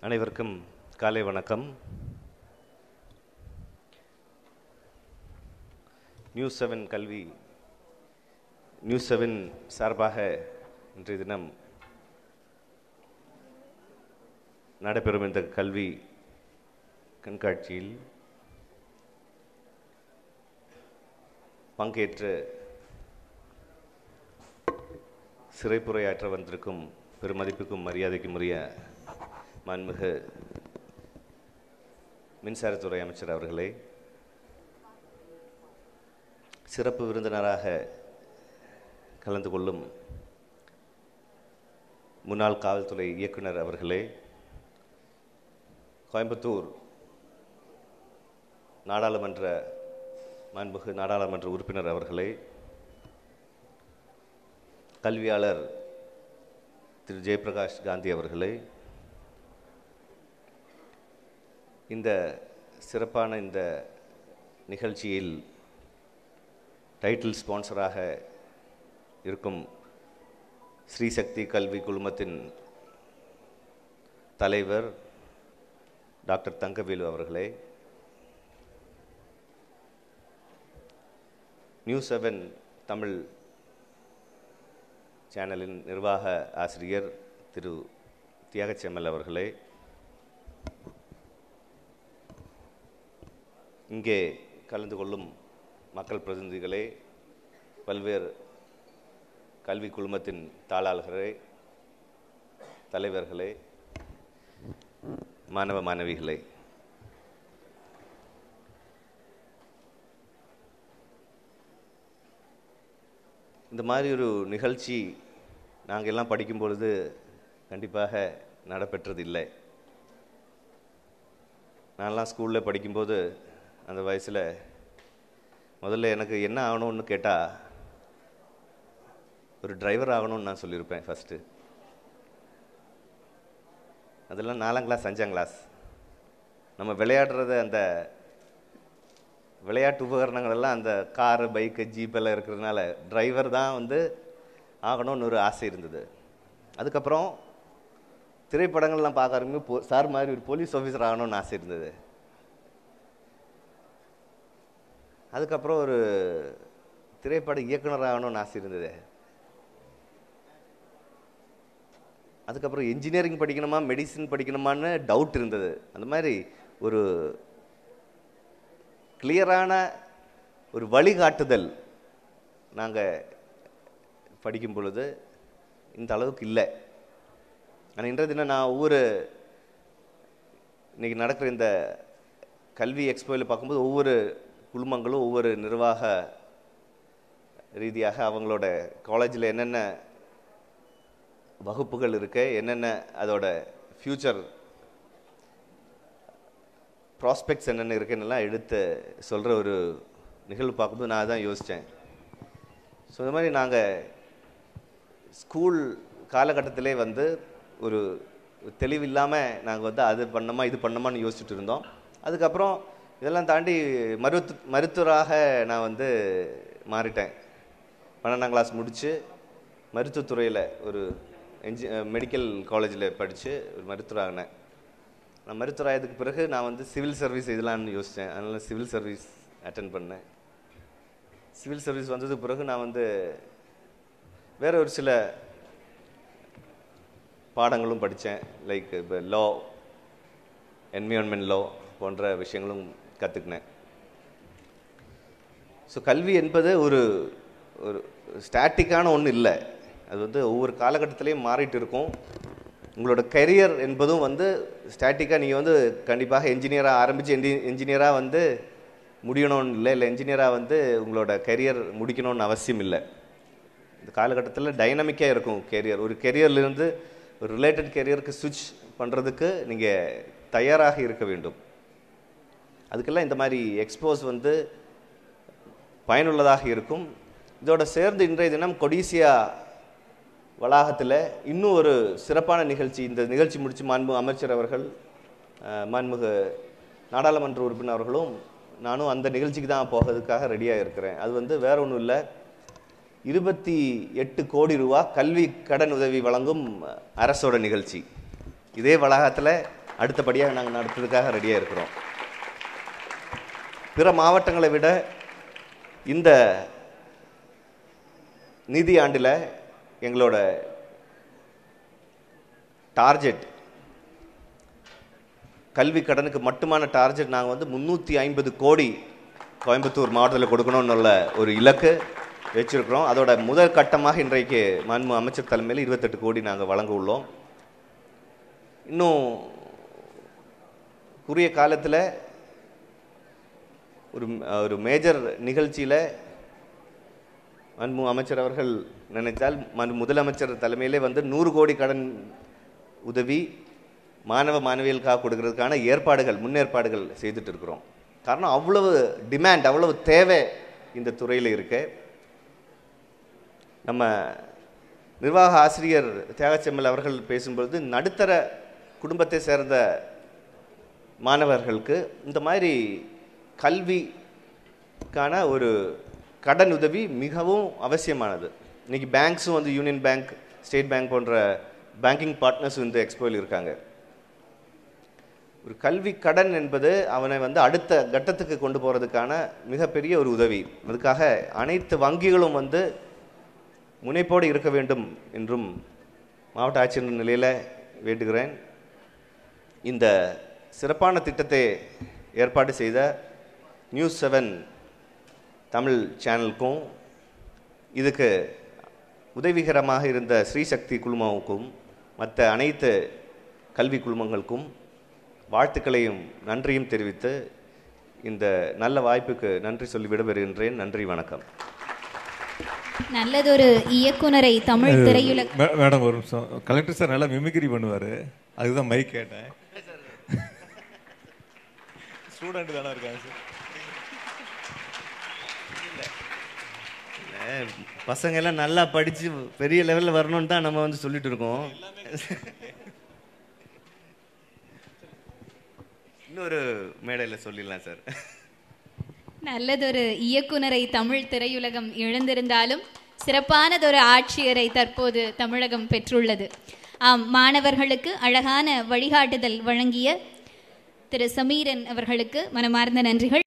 அனைவருக்கும் காலை வணக்கம் நியூஸ் செவன் கல்வி நியூஸ் செவன் சார்பாக இன்றைய தினம் நடைபெறும் இந்த கல்வி கண்காட்சியில் பங்கேற்று சிறைப்புரையாற்ற வந்திருக்கும் பெருமதிப்புக்கும் மரியாதைக்கும் உரிய மாண்புமிகு மின்சாரத்துறை அமைச்சர் அவர்களே சிறப்பு விருந்தினராக கலந்து கொள்ளும் முன்னாள் காவல்துறை இயக்குனர் அவர்களே கோயம்புத்தூர் நாடாளுமன்ற மாண்புமிகு நாடாளுமன்ற உறுப்பினர் அவர்களே கல்வியாளர் திரு ஜெயபிரகாஷ் காந்தி அவர்களே இந்த சிறப்பான இந்த நிகழ்ச்சியில் டைட்டில் ஸ்பான்சராக இருக்கும் ஸ்ரீசக்தி கல்வி குழுமத்தின் தலைவர் டாக்டர் தங்கவேலு அவர்களே நியூஸ் செவன் தமிழ் சேனலின் நிர்வாக ஆசிரியர் திரு தியாகச்செம்மல் அவர்களே இங்கே கலந்து கொள்ளும் மக்கள் பிரதிநிதிகளே பல்வேறு கல்வி குழுமத்தின் தாளாளர்களே தலைவர்களே மாணவ மாணவிகளே இந்த மாதிரி ஒரு நிகழ்ச்சி நாங்கள் எல்லாம் படிக்கும் பொழுது கண்டிப்பாக நடைபெற்றதில்லை நான்லாம் ஸ்கூலில் படிக்கும்போது அந்த வயசில் முதல்ல எனக்கு என்ன ஆகணும்னு கேட்டால் ஒரு டிரைவர் ஆகணும்னு நான் சொல்லியிருப்பேன் ஃபஸ்ட்டு அதெல்லாம் நாலாம் கிளாஸ் அஞ்சாம் கிளாஸ் நம்ம விளையாடுறத அந்த விளையாட்டு உபகரணங்கள் எல்லாம் அந்த காரு பைக்கு ஜீப்பெல்லாம் இருக்கிறதுனால டிரைவர் தான் வந்து ஆகணும்னு ஒரு ஆசை இருந்தது அதுக்கப்புறம் திரைப்படங்கள்லாம் பார்க்க ஆரம்பி போ சார் மாதிரி ஒரு போலீஸ் ஆஃபீஸர் ஆகணும்னு ஆசை இருந்தது அதுக்கப்புறம் ஒரு திரைப்பட இயக்குனர் ஆகணும்னு ஆசை இருந்தது அதுக்கப்புறம் இன்ஜினியரிங் படிக்கணுமா மெடிசின் படிக்கணுமான்னு டவுட் இருந்தது அந்த மாதிரி ஒரு கிளியரான ஒரு வழிகாட்டுதல் நாங்கள் படிக்கும் பொழுது இந்த அளவுக்கு இல்லை ஆனால் இன்றைய தினம் நான் ஒவ்வொரு இன்னைக்கு நடக்கிற இந்த கல்வி எக்ஸ்போவில் பார்க்கும்போது ஒவ்வொரு குழுமங்களும் ஒவ்வொரு நிர்வாக ரீதியாக அவங்களோட காலேஜில் என்னென்ன வகுப்புகள் இருக்கு என்னென்ன அதோட ஃப்யூச்சர் ப்ராஸ்பெக்ட்ஸ் என்னென்ன இருக்குன்னெல்லாம் எடுத்து சொல்கிற ஒரு நிகழ்வு பார்க்கும்போது நான் தான் யோசித்தேன் ஸோ இந்த மாதிரி நாங்கள் ஸ்கூல் காலகட்டத்திலே வந்து ஒரு தெளிவில்லாமல் நாங்கள் வந்து அது பண்ணோமா இது பண்ணோமான்னு யோசிச்சுட்டு இருந்தோம் அதுக்கப்புறம் இதெல்லாம் தாண்டி மருத்து மருத்துவராக நான் வந்து மாறிட்டேன் பன்னெண்டாம் கிளாஸ் முடித்து மருத்துவத்துறையில் ஒரு என்ஜி மெடிக்கல் காலேஜில் படித்து ஒரு மருத்துவராகினேன் நான் மருத்துவர் ஆயதுக்கு பிறகு நான் வந்து சிவில் சர்வீஸ் இதெல்லாம்னு யோசித்தேன் அதனால் சிவில் சர்வீஸ் அட்டன் பண்ணேன் சிவில் சர்வீஸ் வந்ததுக்கு பிறகு நான் வந்து வேற ஒரு சில பாடங்களும் படித்தேன் லைக் இப்போ லா என்விரான்மெண்ட் லா போன்ற விஷயங்களும் கற்றுக்கினேன் ஸோ கல்வி என்பது ஒரு ஒரு ஸ்டாட்டிக்கான ஒன்று இல்லை அது வந்து ஒவ்வொரு காலகட்டத்திலையும் மாறிட்டு இருக்கும் உங்களோட கரியர் என்பதும் வந்து ஸ்டாட்டிக்காக நீங்கள் வந்து கண்டிப்பாக என்ஜினியராக ஆரம்பித்து என்ஜி என்ஜினியராக வந்து முடியணும்னு இல்லை இல்லை என்ஜினியராக வந்து உங்களோட கரியர் முடிக்கணும்னு அவசியம் இல்லை இந்த காலகட்டத்தில் டைனமிக்காக இருக்கும் கெரியர் ஒரு கெரியர்லேருந்து ஒரு ரிலேட்டட் கெரியருக்கு சுவிட்ச் பண்ணுறதுக்கு நீங்கள் தயாராக இருக்க வேண்டும் அதுக்கெல்லாம் இந்த மாதிரி எக்ஸ்போஸ் வந்து பயனுள்ளதாக இருக்கும் இதோட சேர்ந்து இன்றைய தினம் கொடிசியா வளாகத்தில் இன்னும் ஒரு சிறப்பான நிகழ்ச்சி இந்த நிகழ்ச்சி முடித்து மாண்பு அமைச்சர் அவர்கள் மாண்புமிகு நாடாளுமன்ற உறுப்பினர் அவர்களும் நானும் அந்த நிகழ்ச்சிக்கு தான் போகிறதுக்காக ரெடியாக இருக்கிறேன் அது வந்து வேற ஒன்றும் இல்லை இருபத்தி எட்டு கோடி ரூபா கல்வி கடன் உதவி வழங்கும் அரசோட நிகழ்ச்சி இதே வளாகத்தில் அடுத்தபடியாக நாங்கள் நடத்துறதுக்காக ரெடியாக இருக்கிறோம் பிற மாவட்டங்களை விட இந்த நிதி ஆண்டில் எங்களோட டார்ஜெட் கல்வி கடனுக்கு மட்டுமான டார்ஜெட் நாங்கள் வந்து முந்நூற்றி ஐம்பது கோடி கோயம்புத்தூர் மாவட்டத்தில் கொடுக்கணும்னு உள்ள ஒரு இலக்கு வச்சிருக்கிறோம் அதோட முதல் கட்டமாக இன்றைக்கு மாண்பு அமைச்சர் தலைமையில் இருபத்தெட்டு கோடி நாங்கள் வழங்க உள்ளோம் இன்னும் குறுகிய காலத்தில் ஒரு ஒரு மேஜர் நிகழ்ச்சியில் மாண்பு அமைச்சர் அவர்கள் நினைத்தால் மாண்பு முதலமைச்சர் தலைமையிலே வந்து நூறு கோடி கடன் உதவி மாணவ மாணவிகளுக்காக கொடுக்கறதுக்கான ஏற்பாடுகள் முன்னேற்பாடுகள் செய்துட்டு இருக்கிறோம் காரணம் அவ்வளவு டிமாண்ட் அவ்வளவு தேவை இந்த துறையில் இருக்கு நம்ம நிர்வாக ஆசிரியர் தியாகச்செம்மல் அவர்கள் பேசும்பொழுது நடுத்தர குடும்பத்தை சேர்ந்த மாணவர்களுக்கு இந்த மாதிரி கல்விக்கான ஒரு கடன் உதவி மிகவும் அவசியமானது இன்னைக்கு பேங்க்ஸும் வந்து யூனியன் பேங்க் ஸ்டேட் பேங்க் போன்ற பேங்கிங் பார்ட்னர்ஸ் இந்த எக்ஸ்போயில் இருக்காங்க ஒரு கல்வி கடன் என்பது அவனை வந்து அடுத்த கட்டத்துக்கு கொண்டு போகிறதுக்கான மிகப்பெரிய ஒரு உதவி அதுக்காக அனைத்து வங்கிகளும் வந்து முனைப்போடு இருக்க வேண்டும் என்றும் மாவட்ட ஆட்சியர் நிலையில் வேண்டுகிறேன் இந்த சிறப்பான திட்டத்தை ஏற்பாடு செய்த நியூஸ் செவன் தமிழ் சேனலுக்கும் இதுக்கு உதவிகரமாக இருந்த ஸ்ரீசக்தி குழுமவுக்கும் மற்ற அனைத்து கல்வி குழுமங்களுக்கும் வாழ்த்துக்களையும் நன்றியும் தெரிவித்து இந்த நல்ல வாய்ப்புக்கு நன்றி சொல்லி விடைபெறுகின்றேன் நன்றி வணக்கம் நல்லதொரு இயக்குனரை தமிழ் திரையுலக மே- மேடம் ஒரு நிமிஷம் கலெக்டர் சார் நல்லா மிமிக்ரி பண்ணுவார் அதுதான் மைக் கேட்டேன் ஸ்டூடெண்ட் தானே இருக்காங்க சார் பசங்க எல்லாம் நல்லா படித்து பெரிய லெவலில் வரணும்னு தான் நம்ம வந்து சொல்லிட்டு இருக்கோம் இன்னொரு மேடையில் சொல்லிடலாம் சார் நல்லதொரு இயக்குனரை தமிழ் திரையுலகம் இழந்திருந்தாலும் சிறப்பானதொரு ஆட்சியரை தற்போது தமிழகம் பெற்றுள்ளது ஆம் மாணவர்களுக்கு அழகான வழிகாட்டுதல் வழங்கிய திரு சமீரன் அவர்களுக்கு மனமார்ந்த நன்றிகள்